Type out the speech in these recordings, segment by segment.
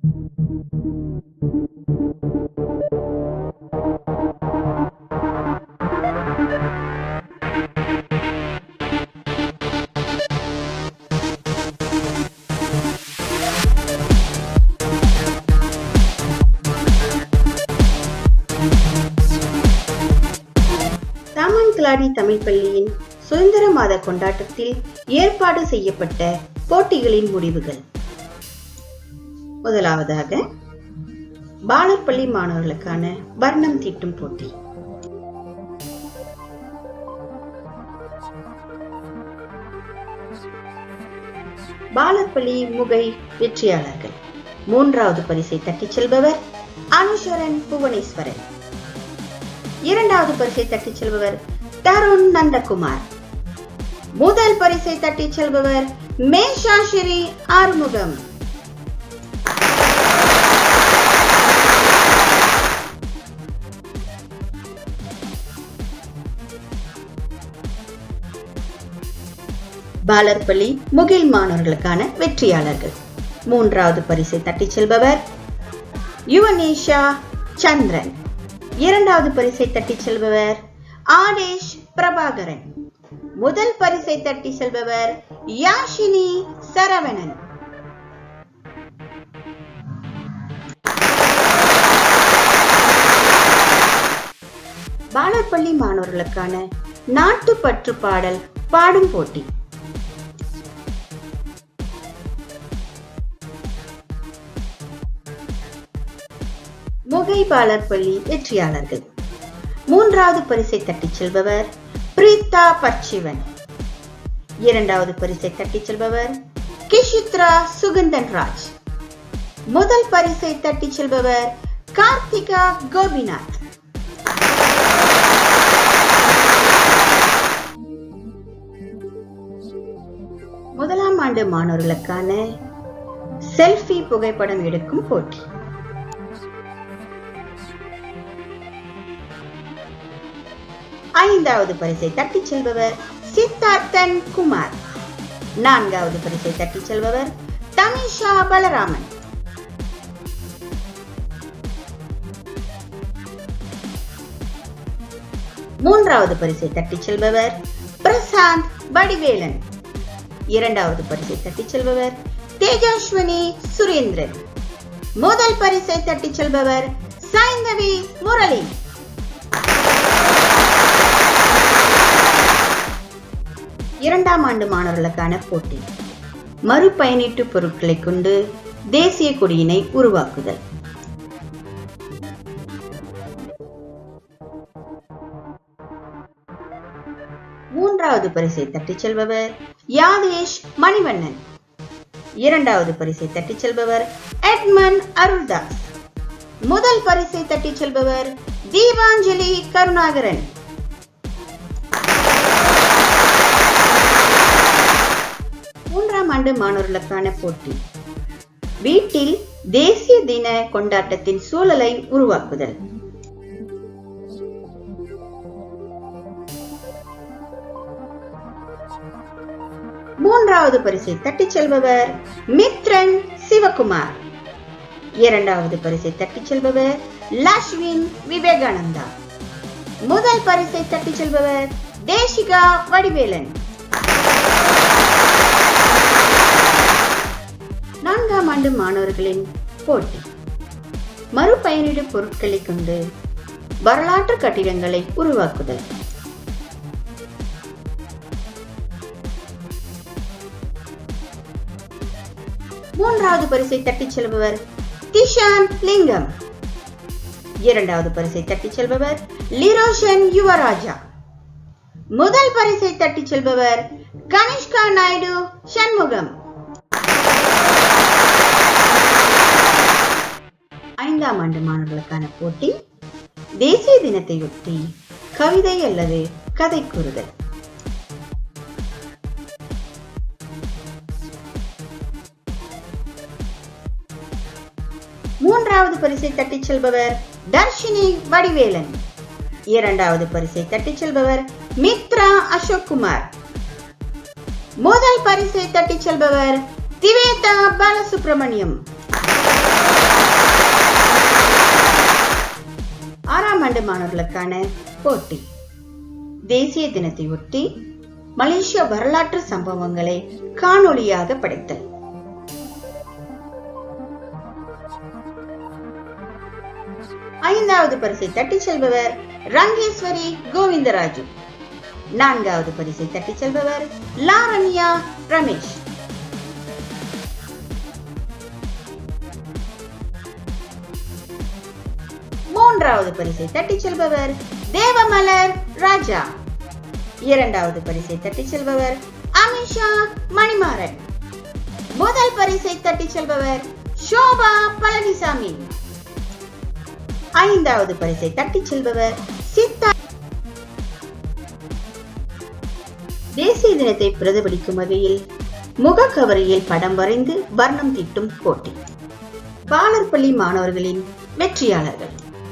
தாமன்கிளாடி தமிழ் பள்ளியின் சுதந்திர மாத கொண்டாட்டத்தில் ஏற்பாடு செய்யப்பட்ட போட்டிகளின் முடிவுகள் முதலாவதாக பாலர் பள்ளி மாணவர்களுக்கான வர்ணம் தீட்டும் போட்டி பாலர் பள்ளி முகை வெற்றியாளர்கள் மூன்றாவது பரிசை தட்டிச் செல்பவர் அனுஷரன் புவனேஸ்வரன் இரண்டாவது பரிசை தட்டிச் செல்பவர் தருண் நந்தகுமார் முதல் பரிசை தட்டிச் செல்பவர் மேஷாஷிரி ஆறுமுகம் பாலர்பள்ளி முகில் மாணவர்களுக்கான வெற்றியாளர்கள் மூன்றாவது பரிசை தட்டிச் செல்பவர் யுவனேஷா சந்திரன் இரண்டாவது பரிசை தட்டிச் செல்பவர் ஆடேஷ் பிரபாகரன் முதல் பரிசை தட்டி செல்பவர் யாஷினி சரவணன் பாலர்பள்ளி மாணவர்களுக்கான நாட்டுப்பற்று பாடல் பாடும் போட்டி முகை பாலர்பள்ளி வெற்றியாளர்கள் மூன்றாவது பரிசை தட்டிச் செல்பவர் பிரீதா பச்சிவன் இரண்டாவது பரிசை தட்டிச் செல்பவர் கிஷித்ரா சுகந்தன் ராஜ் முதல் பரிசை தட்டிச் செல்பவர் கார்த்திகா கோபிநாத் முதலாம் ஆண்டு மாணவர்களுக்கான செல்ஃபி புகைப்படம் எடுக்கும் போட்டி ஐந்தாவது பரிசை தட்டிச் செல்பவர் சித்தார்த்தன் குமார் நான்காவது பரிசை தட்டிச் செல்பவர் தமிஷா பலராமன் மூன்றாவது பரிசை தட்டிச் செல்பவர் பிரசாந்த் வடிவேலன் இரண்டாவது பரிசை தட்டிச் செல்பவர் தேஜஸ்வினி சுரேந்திரன் முதல் பரிசை தட்டிச் செல்பவர் சைந்தவி முரளி இரண்டாம் ஆண்டு மாணவர்களுக்கான போட்டி மறுபயனீட்டு பொருட்களை கொண்டு தேசிய கொடியினை உருவாக்குதல் மூன்றாவது பரிசை தட்டிச் செல்பவர் யாதேஷ் மணிவண்ணன் இரண்டாவது பரிசை தட்டிச் செல்பவர் எட்மன் அருள்தாஸ் முதல் பரிசை தட்டிச் செல்பவர் தீபாஞ்சலி கருணாகரன் மூன்றாம் ஆண்டு மாணவர்களுக்கான போட்டி வீட்டில் தேசிய தின கொண்டாட்டத்தின் சூழலை உருவாக்குதல் மூன்றாவது பரிசை தட்டிச் செல்பவர் மித்ரன் சிவகுமார் இரண்டாவது பரிசை தட்டிச் செல்பவர் லஷ்வின் விவேகானந்தா முதல் பரிசை தட்டிச் செல்பவர் தேசிகா வடிவேலன் நான்காம் ஆண்டு மாணவர்களின் போட்டி மறுபயனீடு பொருட்களை கொண்டு வரலாற்று கட்டிடங்களை உருவாக்குதல் மூன்றாவது பரிசை தட்டிச் செல்பவர் கிஷான் லிங்கம் இரண்டாவது பரிசை தட்டிச் செல்பவர் லிரோஷன் யுவராஜா முதல் பரிசை தட்டிச் செல்பவர் கனிஷ்கா நாயுடு சண்முகம் ஐந்தாம் ஆண்டு மாணவர்களுக்கான போட்டி தேசிய தினத்தையொட்டி கவிதை அல்லது கதை கூறுதல் மூன்றாவது பரிசை தட்டிச் செல்பவர் தர்ஷினி வடிவேலன் இரண்டாவது பரிசை தட்டிச் செல்பவர் மித்ரா அசோக் குமார் முதல் பரிசை தட்டிச் செல்பவர் திவேதா பாலசுப்ரமணியம் ஆண்டு மாணவர்களுக்கான போட்டி தேசிய தினத்தை ஒட்டி மலேசிய வரலாற்று சம்பவங்களை காணொளியாக படைத்தல் ஐந்தாவது பரிசை தட்டிச் செல்பவர் ரங்கேஸ்வரி கோவிந்தராஜு நான்காவது பரிசை தட்டிச் செல்பவர் லாரண்யா ரமேஷ் மூன்றாவது பரிசை தட்டிச் செல்பவர் தேவமலர் ராஜா இரண்டாவது பரிசை தட்டிச் செல்பவர் அமிஷா மணிமாறன் முதல் பரிசை தட்டிச் செல்பவர் ஷோபா பழனிசாமி ஐந்தாவது பரிசை தட்டிச் செல்பவர் சித்தா தேசிய தினத்தை பிரதிபலிக்கும் வகையில் முகக்கவரியில் படம் வரைந்து வர்ணம் தீட்டும் போட்டி பாலர்பள்ளி மாணவர்களின் வெற்றியாளர்கள்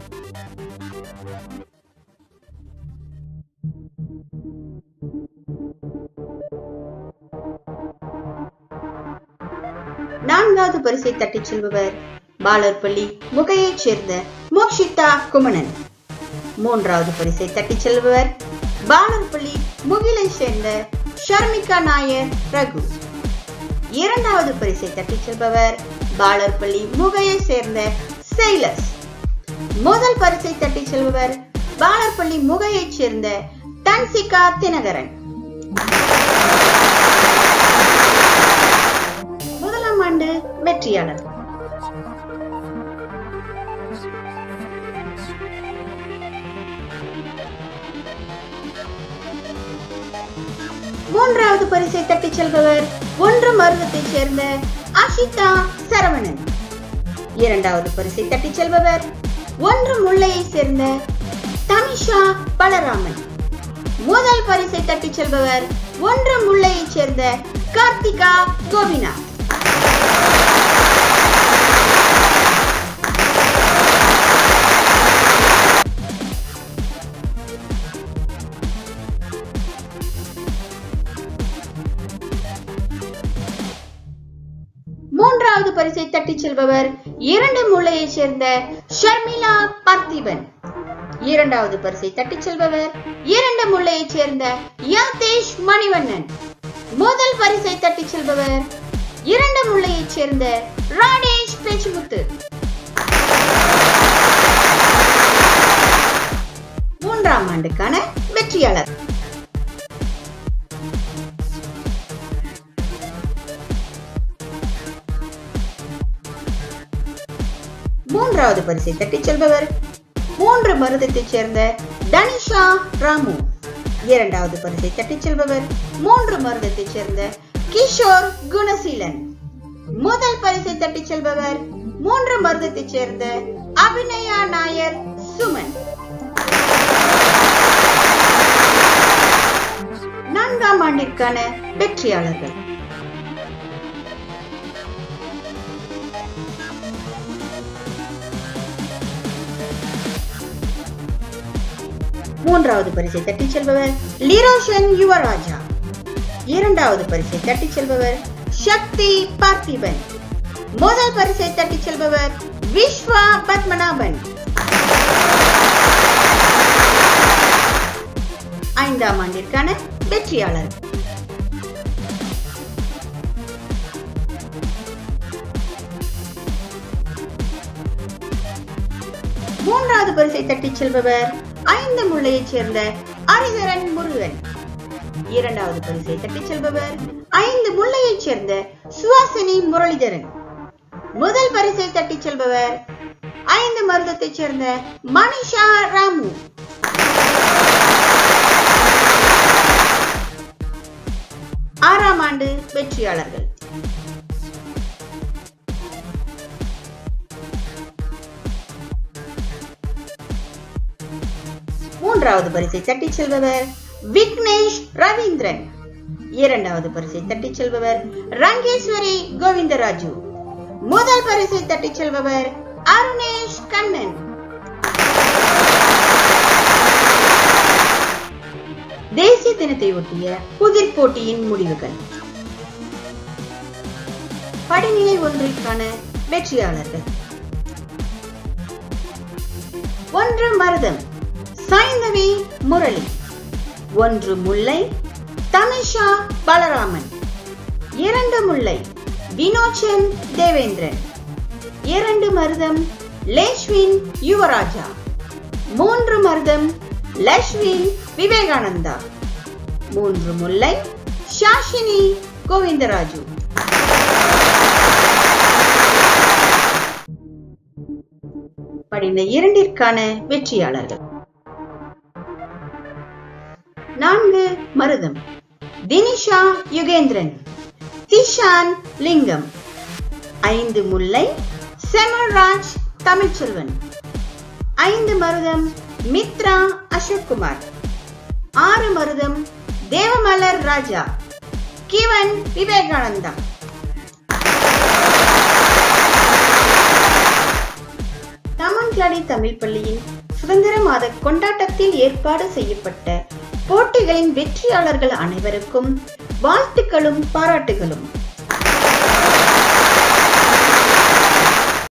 நான்காவது பரிசை தட்டிச் செல்பவர் பாலர்பள்ளி முகையைச் சேர்ந்த மோக்ஷிதா குமணன் மூன்றாவது பரிசை தட்டிச் செல்பவர் பாலர்பள்ளி முகிலை சேர்ந்த ஷர்மிகா நாயர் ரகு இரண்டாவது பரிசை தட்டிச் செல்பவர் பாலர்பள்ளி முகையை சேர்ந்த செயலஸ் முதல் பரிசை தட்டிச் செல்பவர் பாலர்பள்ளி முகையைச் சேர்ந்த தன்சிகா தினகரன் முதலாம் ஆண்டு வெற்றியாளர் மூன்றாவது பரிசை தட்டிச் செல்பவர் ஒன்று மருவத்தைச் சேர்ந்த அஷிதா சரவணன் இரண்டாவது பரிசை தட்டிச் செல்பவர் ஒன்று முல்லையைச் சேர்ந்த தமிஷா பலராமன் முதல் பரிசை தட்டிச் செல்பவர் ஒன்று முல்லையைச் சேர்ந்த கார்த்திகா கோபிநாத் மூன்றாவது பரிசை தட்டிச் செல்பவர் இரண்டு மூளையைச் சேர்ந்த ஷர்மிளா பார்த்திபன் இரண்டாவது பரிசை தட்டிச் செல்பவர் இரண்டு முல்லையைச் சேர்ந்த யாதேஷ் மணிவண்ணன் முதல் பரிசை தட்டிச் செல்பவர் இரண்டு முல்லையைச் சேர்ந்த ராடேஷ் பேச்சுமுத்து மூன்றாம் ஆண்டுக்கான வெற்றியாளர் மூன்றாவது பரிசை தட்டிச் செல்பவர் மூன்று மருதத்தைச் சேர்ந்த தனிஷா ராமு இரண்டாவது பரிசை தட்டிச் செல்பவர் மூன்று மருதத்தைச் சேர்ந்த கிஷோர் குணசீலன் முதல் பரிசை தட்டிச் செல்பவர் மூன்று மருதத்தைச் சேர்ந்த அபிநயா நாயர் சுமன் நான்காம் ஆண்டிற்கான வெற்றியாளர்கள் மூன்றாவது பரிசை தட்டிச் செல்பவர் லிரோஷன் யுவராஜா இரண்டாவது பரிசை தட்டிச் செல்பவர் சக்தி பார்த்திபன் முதல் பரிசை தட்டிச் செல்பவர் விஸ்வா பத்மநாபன் ஐந்தாம் ஆண்டிற்கான வெற்றியாளர் மூன்றாவது பரிசை தட்டிச் செல்பவர் ஐந்து முல்லையைச் சேர்ந்த ஹரிஹரன் முருகன் இரண்டாவது பரிசை தட்டிச் செல்பவர் ஐந்து முல்லையைச் சேர்ந்த சுவாசினி முரளிதரன் முதல் பரிசை தட்டிச் செல்பவர் ஐந்து மருதத்தைச் சேர்ந்த மனிஷா ராமு ஆறாம் ஆண்டு வெற்றியாளர்கள் மூன்றாவது பரிசை தட்டிச் செல்பவர் விக்னேஷ் ரவீந்திரன் இரண்டாவது பரிசை தட்டிச் செல்பவர் ரங்கேஸ்வரி கோவிந்தராஜு முதல் பரிசை தட்டிச் செல்பவர் அருணேஷ் கண்ணன் தேசிய தினத்தை ஒட்டிய புதிர் போட்டியின் முடிவுகள் படிநிலை ஒன்றிற்கான வெற்றியாளர்கள் ஒன்று மருதம் சைந்தவி முரளி ஒன்று முல்லை தமிஷா பலராமன் இரண்டு முல்லை வினோச்சன் தேவேந்திரன் இரண்டு மருதம் லேஷ்வின் யுவராஜா மூன்று மருதம் லஷ்வின் விவேகானந்தா மூன்று முல்லை ஷாஷினி கோவிந்தராஜு படிந்த இரண்டிற்கான வெற்றியாளர்கள் நான்கு மருதம் தினிஷா யுகேந்திரன் திஷான் லிங்கம் ஐந்து முல்லை செமல்ராஜ் தமிழ்ச்செல்வன் ஐந்து மருதம் மித்ரா அசோக்குமார் ஆறு மருதம் தேவமலர் ராஜா கிவன் விவேகானந்தா தமன்கிளாடி தமிழ் பள்ளியின் சுதந்திர மாத கொண்டாட்டத்தில் ஏற்பாடு செய்யப்பட்ட போட்டிகளின் வெற்றியாளர்கள் அனைவருக்கும் வாழ்த்துக்களும் பாராட்டுகளும்